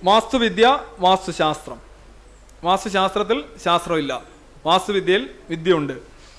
വാസ്തുവിദ്യ വാസ്തുശാസ്ത്രം വാസ്തുശാസ്ത്രത്തിൽ ശാസ്ത്രമില്ല വാസ്തുവിദ്യയിൽ വിദ്യയുണ്ട്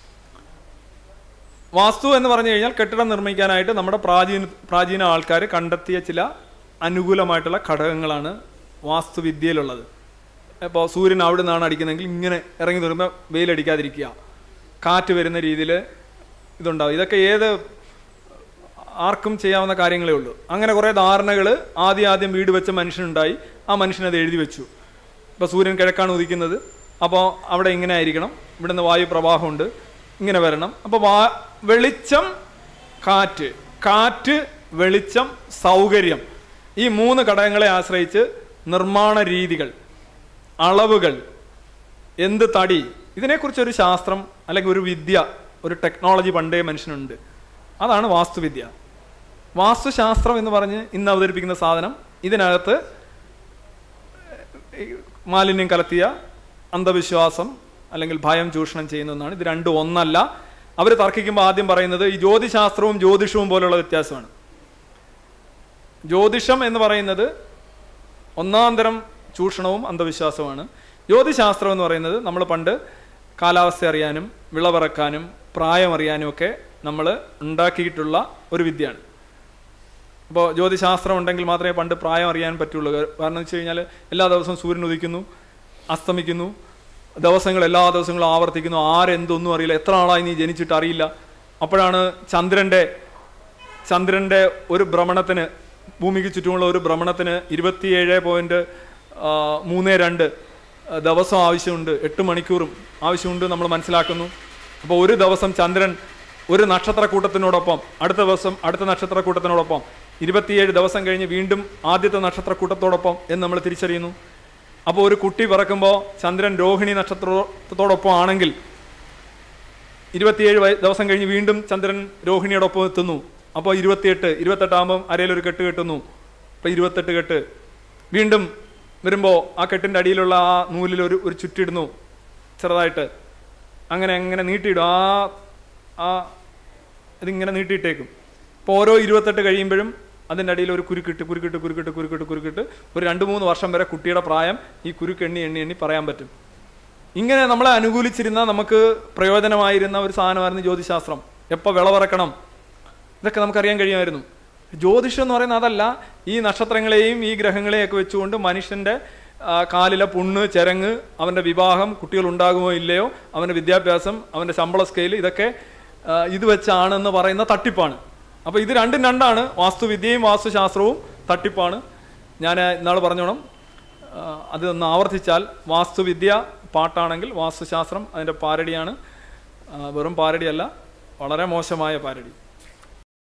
വാസ്തു എന്ന് പറഞ്ഞു കഴിഞ്ഞാൽ കെട്ടിടം നിർമ്മിക്കാനായിട്ട് നമ്മുടെ പ്രാചീന പ്രാചീന ആൾക്കാർ കണ്ടെത്തിയ ചില അനുകൂലമായിട്ടുള്ള ഘടകങ്ങളാണ് വാസ്തുവിദ്യയിലുള്ളത് ഇപ്പോൾ സൂര്യൻ അവിടെ നിന്നാണ് അടിക്കുന്നതെങ്കിൽ ഇങ്ങനെ ഇറങ്ങി വരുമ്പോൾ വെയിലടിക്കാതിരിക്കുക കാറ്റ് വരുന്ന രീതിയിൽ ഇതുണ്ടാവും ഇതൊക്കെ ഏത് ആർക്കും ചെയ്യാവുന്ന കാര്യങ്ങളേ ഉള്ളൂ അങ്ങനെ കുറേ ധാരണകൾ ആദ്യം ആദ്യം വീട് വെച്ച മനുഷ്യനുണ്ടായി ആ മനുഷ്യൻ അത് എഴുതി വെച്ചു ഇപ്പോൾ സൂര്യൻ കിഴക്കാണ് ഉദിക്കുന്നത് അപ്പോൾ അവിടെ ഇങ്ങനെ ആയിരിക്കണം ഇവിടുന്ന് വായു പ്രവാഹമുണ്ട് ഇങ്ങനെ വരണം അപ്പോൾ വാ വെളിച്ചം കാറ്റ് കാറ്റ് വെളിച്ചം സൗകര്യം ഈ മൂന്ന് ഘടകങ്ങളെ ആശ്രയിച്ച് നിർമ്മാണ രീതികൾ അളവുകൾ എന്ത് തടി ഇതിനെക്കുറിച്ച് ഒരു ശാസ്ത്രം അല്ലെങ്കിൽ ഒരു വിദ്യ ഒരു ടെക്നോളജി പണ്ടേ മനുഷ്യനുണ്ട് അതാണ് വാസ്തുവിദ്യ വാസ്തുശാസ്ത്രം എന്ന് പറഞ്ഞ് ഇന്ന് അവതരിപ്പിക്കുന്ന സാധനം ഇതിനകത്ത് ഈ മാലിന്യം കലർത്തിയ അന്ധവിശ്വാസം അല്ലെങ്കിൽ ഭയം ചൂഷണം ചെയ്യുന്ന ഒന്നാണ് ഇത് രണ്ടും ഒന്നല്ല അവർ തർക്കിക്കുമ്പോൾ ആദ്യം പറയുന്നത് ഈ ജ്യോതിശാസ്ത്രവും ജ്യോതിഷവും പോലുള്ള വ്യത്യാസമാണ് ജ്യോതിഷം എന്ന് പറയുന്നത് ഒന്നാം തരം ചൂഷണവും അന്ധവിശ്വാസവുമാണ് ജ്യോതിശാസ്ത്രം എന്ന് പറയുന്നത് നമ്മൾ പണ്ട് കാലാവസ്ഥ അറിയാനും വിളവിറക്കാനും പ്രായം അറിയാനും ഒക്കെ നമ്മൾ ഉണ്ടാക്കിയിട്ടുള്ള ഒരു വിദ്യയാണ് അപ്പോൾ ജ്യോതിശാസ്ത്രം ഉണ്ടെങ്കിൽ മാത്രമേ പണ്ട് പ്രായം അറിയാൻ പറ്റുള്ളൂ കാരണം വെച്ച് കഴിഞ്ഞാൽ എല്ലാ ദിവസവും സൂര്യൻ ഉദിക്കുന്നു അസ്തമിക്കുന്നു ദിവസങ്ങൾ എല്ലാ ദിവസങ്ങളും ആവർത്തിക്കുന്നു ആരെന്തൊന്നും അറിയില്ല എത്ര ആളായി നീ ജനിച്ചിട്ട് അറിയില്ല അപ്പോഴാണ് ചന്ദ്രൻ്റെ ചന്ദ്രൻ്റെ ഒരു ഭ്രമണത്തിന് ഭൂമിക്ക് ചുറ്റുമുള്ള ഒരു ഭ്രമണത്തിന് ഇരുപത്തിയേഴ് പോയിന്റ് മൂന്ന് രണ്ട് ദിവസം ആവശ്യമുണ്ട് എട്ട് മണിക്കൂറും ആവശ്യമുണ്ട് നമ്മൾ മനസ്സിലാക്കുന്നു അപ്പോൾ ഒരു ദിവസം ചന്ദ്രൻ ഒരു നക്ഷത്രക്കൂട്ടത്തിനോടൊപ്പം അടുത്ത ദിവസം അടുത്ത നക്ഷത്രക്കൂട്ടത്തിനോടൊപ്പം ഇരുപത്തിയേഴ് ദിവസം കഴിഞ്ഞ് വീണ്ടും ആദ്യത്തെ നക്ഷത്രക്കൂട്ടത്തോടൊപ്പം എന്ന് നമ്മൾ തിരിച്ചറിയുന്നു അപ്പോൾ ഒരു കുട്ടി പിറക്കുമ്പോൾ ചന്ദ്രൻ രോഹിണി നക്ഷത്രത്തോടൊപ്പം ആണെങ്കിൽ ഇരുപത്തിയേഴ് വയ- ദിവസം കഴിഞ്ഞ് വീണ്ടും ചന്ദ്രൻ രോഹിണിയോടൊപ്പം എത്തുന്നു അപ്പോൾ ഇരുപത്തിയെട്ട് ഇരുപത്തെട്ടാകുമ്പം അരയിലൊരു കെട്ട് കെട്ടുന്നു അപ്പോൾ ഇരുപത്തെട്ട് കെട്ട് വീണ്ടും വരുമ്പോൾ ആ കെട്ടിൻ്റെ അടിയിലുള്ള ആ നൂലിൽ ഒരു ഒരു ചുറ്റിടുന്നു ചെറുതായിട്ട് അങ്ങനെ അങ്ങനെ നീട്ടിയിടും ആ ആ ഇതിങ്ങനെ നീട്ടിയിട്ടേക്കും ഇപ്പോൾ ഓരോ ഇരുപത്തെട്ട് കഴിയുമ്പോഴും അതിൻ്റെ അടിയിൽ ഒരു കുരുക്കിട്ട് കുരുക്കിട്ട് കുരുക്കിട്ട് കുരുക്കിട്ട് കുരുക്കിട്ട് ഒരു രണ്ട് മൂന്ന് വർഷം വരെ കുട്ടിയുടെ പ്രായം ഈ കുരുക്ക് എണ്ണി എണ്ണി എണ്ണി പറയാൻ പറ്റും ഇങ്ങനെ നമ്മളെ അനുകൂലിച്ചിരുന്ന നമുക്ക് പ്രയോജനമായിരുന്ന ഒരു സാധനമായിരുന്നു ജ്യോതിശാസ്ത്രം എപ്പോൾ വിളവിറക്കണം ഇതൊക്കെ നമുക്കറിയാൻ കഴിയുമായിരുന്നു ജ്യോതിഷം എന്ന് പറയുന്നത് അതല്ല ഈ നക്ഷത്രങ്ങളെയും ഈ ഗ്രഹങ്ങളെയും ഒക്കെ വെച്ചുകൊണ്ട് മനുഷ്യന്റെ ആ, കാലിലെ പുണ്ണ് ചെരങ്ങ് അവന്റെ വിവാഹം കുട്ടികൾ ഉണ്ടാകുമോ ഇല്ലയോ അവന്റെ വിദ്യാഭ്യാസം അവന്റെ ശമ്പള സ്കെയിൽ ഇതൊക്കെ ആ, ഇത് വെച്ചാണെന്ന് പറയുന്ന തട്ടിപ്പാണ് അപ്പോൾ ഇത് രണ്ടും രണ്ടാണ് വാസ്തുവിദ്യയും വാസ്തുശാസ്ത്രവും തട്ടിപ്പാണ് ഞാൻ ഇന്നാൾ പറഞ്ഞോണം ആ, അത് ഒന്ന് ആവർത്തിച്ചാൽ വാസ്തുവിദ്യ പാട്ടാണെങ്കിൽ വാസ്തുശാസ്ത്രം അതിൻ്റെ പാരഡിയാണ് ആ, വെറും പാരഡിയല്ല വളരെ മോശമായ പാരഡി